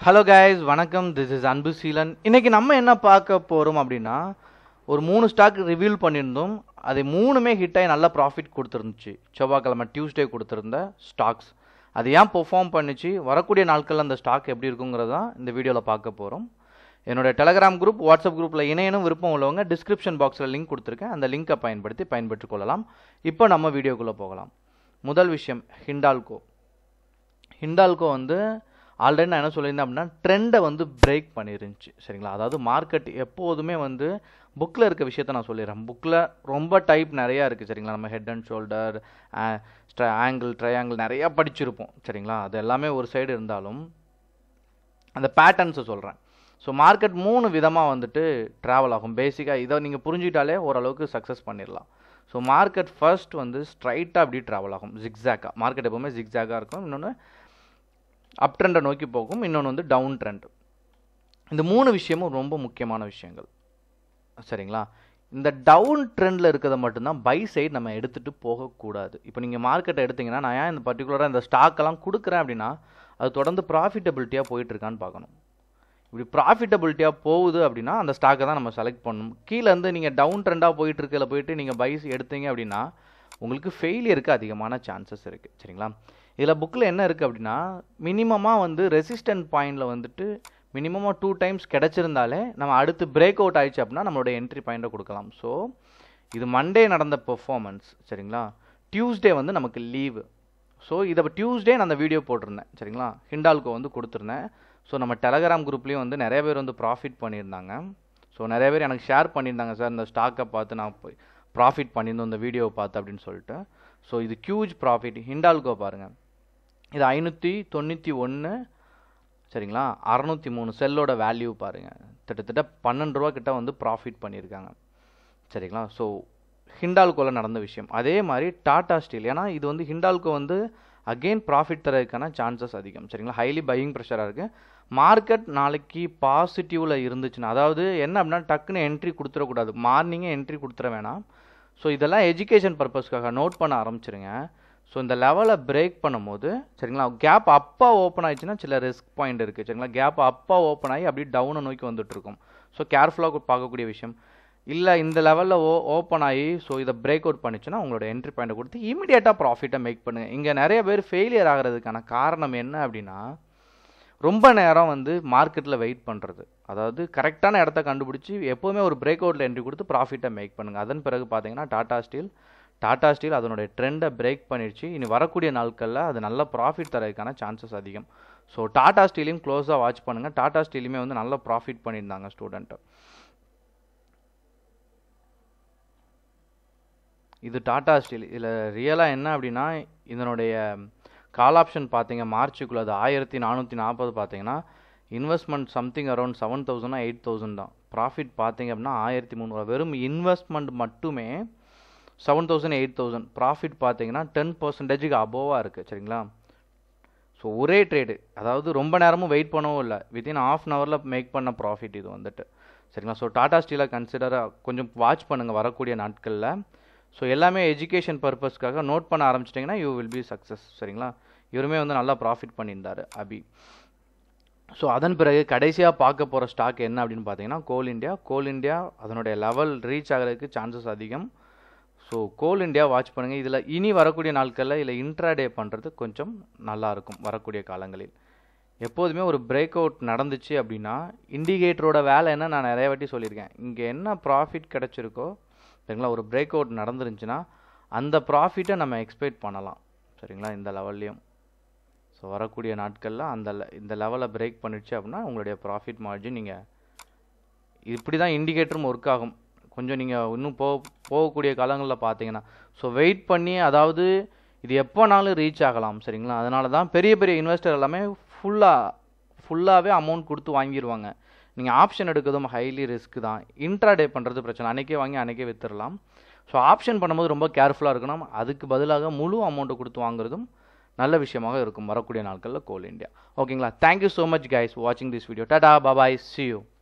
hello guys வணக்கம் this is Anbu Seelan இன்னைக்கு நம்ம என்ன பார்க்க போகிறோம் அப்படின்னா ஒரு மூணு ஸ்டாக் ரிவீல் பண்ணியிருந்தோம் அது மூணுமே ஹிட் ஆகி நல்ல ப்ராஃபிட் கொடுத்துருந்துச்சு செவ்வாய்க்கிழமை டியூஸ்டே கொடுத்துருந்த ஸ்டாக்ஸ் அது ஏன் பெர்ஃபார்ம் பண்ணுச்சு வரக்கூடிய நாட்களில் அந்த ஸ்டாக் எப்படி இருக்குங்கிறது தான் இந்த வீடியோவில் பார்க்க போகிறோம் என்னோட டெலகிராம் குரூப் வாட்ஸ்அப் குரூப்பில் இணையனும் விருப்பம் உள்ளவங்க டிஸ்கிரிப்ஷன் பாக்ஸில் லிங்க் கொடுத்துருக்கேன் அந்த லிங்கை பயன்படுத்தி பயன்பெற்றுக் கொள்ளலாம் இப்போ நம்ம வீடியோக்குள்ளே போகலாம் முதல் விஷயம் ஹிண்டால்கோ ஹிண்டால்கோ வந்து ஆல்ரெடி நான் என்ன சொல்லியிருந்தேன் அப்படின்னா ட்ரெண்டை வந்து பிரேக் பண்ணிருந்துச்சு சரிங்களா அதாவது மார்க்கெட் எப்போதுமே வந்து புக்கில் இருக்க விஷயத்த நான் சொல்லிடுறேன் புக்கில் ரொம்ப டைப் நிறையா இருக்குது சரிங்களா நம்ம head and shoulder angle triangle நிறையா படிச்சிருப்போம் சரிங்களா அது எல்லாமே ஒரு சைடு இருந்தாலும் அந்த பேட்டர்ன்ஸை சொல்கிறேன் ஸோ மார்க்கெட் மூணு விதமாக வந்துட்டு ட்ராவல் ஆகும் பேசிக்காக இதை நீங்கள் புரிஞ்சுக்கிட்டாலே ஓரளவுக்கு சக்ஸஸ் பண்ணிடலாம் ஸோ மார்க்கெட் ஃபர்ஸ்ட் வந்து ஸ்ட்ரைட்டாக அப்படி ட்ராவல் ஆகும் ஜிக்ஸாக்காக மார்க்கெட் எப்போவுமே ஜிக்ஸாக்காக இருக்கும் இன்னொன்று அப் ட்ரெண்டை நோக்கி போகும் இன்னொன்று வந்து டவுன் ட்ரெண்ட் இந்த மூணு விஷயமும் ரொம்ப முக்கியமான விஷயங்கள் சரிங்களா இந்த டவுன் ட்ரெண்டில் இருக்கிறத மட்டும்தான் பை சைடு நம்ம எடுத்துகிட்டு போகக்கூடாது இப்போ நீங்கள் மார்க்கெட்டை எடுத்தீங்கன்னா நான் ஏன் இந்த பர்டிகுலராக இந்த ஸ்டாக்கெல்லாம் கொடுக்குறேன் அப்படின்னா அது தொடர்ந்து ப்ராஃபிட்டபிலிட்டியாக போயிட்டுருக்கான்னு பார்க்கணும் இப்படி ப்ராஃபிட்டபிலிட்டியாக போகுது அப்படின்னா அந்த ஸ்டாக்கை தான் நம்ம செலக்ட் பண்ணணும் கீழேருந்து நீங்கள் டவுன் ட்ரெண்டாக போயிட்டு இருக்கல போயிட்டு நீங்கள் பைஸ் எடுத்தீங்க அப்படின்னா உங்களுக்கு ஃபெயிலியருக்கு அதிகமான சான்சஸ் இருக்குது சரிங்களா இதில் புக்கில் என்ன இருக்குது அப்படின்னா மினிமமாக வந்து ரெசிஸ்டன்ட் பாயிண்டில் வந்துட்டு மினிமமாக டூ டைம்ஸ் கிடச்சிருந்தாலே நம்ம அடுத்து பிரேக் அவுட் ஆயிடுச்சு அப்படின்னா நம்மளோட என்ட்ரி பாயிண்ட்டை கொடுக்கலாம் ஸோ இது மண்டே நடந்த பெர்ஃபார்மன்ஸ் சரிங்களா டியூஸ்டே வந்து நமக்கு லீவு ஸோ இதை டியூஸ்டே நான் அந்த வீடியோ போட்டிருந்தேன் சரிங்களா ஹிண்டால்கோ வந்து கொடுத்துருந்தேன் ஸோ நம்ம டெலகிராம் குரூப்லேயும் வந்து நிறைய பேர் வந்து ப்ராஃபிட் பண்ணியிருந்தாங்க ஸோ நிறைய பேர் எனக்கு ஷேர் பண்ணியிருந்தாங்க சார் இந்த ஸ்டாக்கை பார்த்து நான் போய் ப்ராஃபிட் பண்ணியிருந்தோம் இந்த வீடியோவை பார்த்து அப்படின்னு சொல்லிட்டு ஸோ இது ஹியூஜ் ப்ராஃபிட் ஹிண்டால்கோ பாருங்கள் இது ஐநூற்றி தொண்ணூற்றி ஒன்று சரிங்களா அறநூற்றி மூணு செல்லோட வேல்யூ பாருங்கள் கிட்டத்தட்ட பன்னெண்டு ரூபா கிட்ட வந்து ப்ராஃபிட் பண்ணியிருக்காங்க சரிங்களா ஸோ ஹிண்டால்கோவில் நடந்த விஷயம் அதே மாதிரி டாடா ஸ்டீல் ஏன்னா இது வந்து ஹிண்டால்கோ வந்து அகெயின் ப்ராஃபிட் தரதுக்கான சான்சஸ் அதிகம் சரிங்களா ஹைலி பையிங் ப்ரெஷராக இருக்குது மார்க்கெட் நாளைக்கு பாசிட்டிவில் இருந்துச்சுன்னா அதாவது என்ன அப்படின்னா டக்குன்னு என்ட்ரி கொடுத்துடக்கூடாது மார்னிங்கே என்ட்ரி கொடுத்துட வேணாம் ஸோ இதெல்லாம் எஜுகேஷன் பர்பஸ்க்காக நோட் பண்ண ஆரம்பிச்சிருங்க ஸோ இந்த லெவலை பிரேக் பண்ணும்போது சரிங்களா கேப் அப்பா ஓப்பன் ஆயிடுச்சுன்னா சில ரிஸ்க் பாயிண்ட் இருக்குது சரிங்களா கேப் அப்பா ஓப்பன் ஆகி அப்படியே டவுனை நோக்கி வந்துட்டு இருக்கும் ஸோ கேர்ஃபுல்லாக பார்க்கக்கூடிய விஷயம் இல்லை இந்த லெவலில் ஓ ஓப்பன் ஆகி ஸோ இதை பிரேக் அவுட் பண்ணிச்சுன்னா உங்களோட என்ட்ரி பாயிண்ட்டை கொடுத்து இமீடியட்டாக ப்ராஃபிட்டை மேக் பண்ணுங்கள் இங்கே நிறைய பேர் ஃபெயிலியர் ஆகிறதுக்கான காரணம் என்ன அப்படின்னா ரொம்ப நேரம் வந்து மார்க்கெட்டில் வெயிட் பண்ணுறது அதாவது கரெக்டான இடத்த கண்டுபிடிச்சி எப்போவுமே ஒரு பிரேக் அவுட்டில் என்ட்ரி கொடுத்து ப்ராஃபிட்டை மேக் பண்ணுங்கள் அதன் பிறகு பார்த்தீங்கன்னா டாடா ஸ்டீல் டாடா ஸ்டீல் அதனுடைய ட்ரெண்டை பிரேக் பண்ணிடுச்சு இனி வரக்கூடிய நாட்களில் அது நல்ல ப்ராஃபிட் தரதுக்கான சான்சஸ் அதிகம் ஸோ டாடா ஸ்டீலையும் க்ளோஸாக வாட்ச் பண்ணுங்கள் டாடா ஸ்டீலுமே வந்து நல்ல ப்ராஃபிட் பண்ணியிருந்தாங்க ஸ்டூடெண்ட்டு இது டாடா ஸ்டீல் இதில் ரியலாக என்ன அப்படின்னா இதனுடைய கால் ஆப்ஷன் பார்த்தீங்க மார்ச்சுக்குள்ளே அது ஆயிரத்தி நானூற்றி நாற்பது பார்த்தீங்கன்னா இன்வெஸ்ட்மெண்ட் சம்திங் அரௌண்ட் செவன் தௌசண்ட்னா எயிட் தௌசண்ட் தான் ப்ராஃபிட் பார்த்தீங்க அப்படின்னா ஆயிரத்தி முந்நூறுவா வெறும் இன்வெஸ்ட்மெண்ட் மட்டுமே seven thousand eight thousand profit பார்த்தீங்கன்னா டென் பர்சன்டேஜுக்கு அபோவாக இருக்குது சரிங்களா ஸோ ஒரே ட்ரேடு அதாவது ரொம்ப நேரமும் வெயிட் பண்ணவும் இல்லை வித்தின் ஆஃப் அன் ஹவரில் மேக் பண்ண ப்ராஃபிட் இது வந்துட்டு சரிங்களா ஸோ டாடா ஸ்டீலை கன்சிடராக கொஞ்சம் வாட்ச் பண்ணுங்கள் வரக்கூடிய நாட்களில் ஸோ எல்லாமே எஜுகேஷன் பர்பஸ்க்காக நோட் பண்ண ஆரம்பிச்சிட்டிங்கன்னா யூ வில் பி சக்ஸஸ் சரிங்களா இவருமே வந்து நல்லா ப்ராஃபிட் பண்ணியிருந்தார் அபி ஸோ அதன் பிறகு கடைசியாக பார்க்க போகிற ஸ்டாக் என்ன அப்படின்னு பார்த்தீங்கன்னா கோல் இண்டியா கோல் இண்டியா அதனுடைய லெவல் ரீச் ஆகிறதுக்கு சான்சஸ் அதிகம் ஸோ கோல் இண்டியா வாட்ச் பண்ணுங்கள் இதில் இனி வரக்கூடிய நாட்களில் இதில் இன்ட்ராடே பண்ணுறது கொஞ்சம் நல்லாயிருக்கும் வரக்கூடிய காலங்களில் எப்போதுமே ஒரு பிரேக் அவுட் நடந்துச்சு அப்படின்னா இண்டிகேட்டரோட வேலை என்ன நான் நிறைய வாட்டி சொல்லியிருக்கேன் இங்கே என்ன ப்ராஃபிட் கிடச்சிருக்கோ சரிங்களா ஒரு பிரேக் அவுட் நடந்துருந்துச்சுன்னா அந்த ப்ராஃபிட்டை நம்ம எக்ஸ்பெக்ட் பண்ணலாம் சரிங்களா இந்த லெவல்லையும் ஸோ வரக்கூடிய நாட்களில் அந்த இந்த லெவலை பிரேக் பண்ணிடுச்சு அப்படின்னா உங்களுடைய ப்ராஃபிட் மார்ஜின் நீங்கள் இப்படி தான் இண்டிகேட்டரும் ஒர்க் ஆகும் கொஞ்சம் நீங்கள் இன்னும் போ போகக்கூடிய காலங்களில் பார்த்தீங்கன்னா ஸோ வெயிட் பண்ணி அதாவது இது எப்போனாலும் ரீச் ஆகலாம் சரிங்களா அதனால தான் பெரிய பெரிய இன்வெஸ்டர் எல்லாமே ஃபுல்லாக ஃபுல்லாகவே அமௌண்ட் கொடுத்து வாங்கிடுவாங்க நீங்கள் ஆப்ஷன் எடுக்கிறதும் ஹைலி ரிஸ்க் தான் இன்ட்ராடே பண்ணுறது பிரச்சனை அன்றைக்கே வாங்கி அன்றைக்கே வித்துடலாம் ஸோ ஆப்ஷன் பண்ணும்போது ரொம்ப கேர்ஃபுல்லாக இருக்கணும் அதுக்கு பதிலாக முழு அமௌண்ட்டை கொடுத்து வாங்குறதும் நல்ல விஷயமாக இருக்கும் வரக்கூடிய நாட்களில் கோல் இண்டியா ஓகேங்களா தேங்க்யூ ஸோ மச் கைஸ் வாட்சிங் this video tata bye bye see you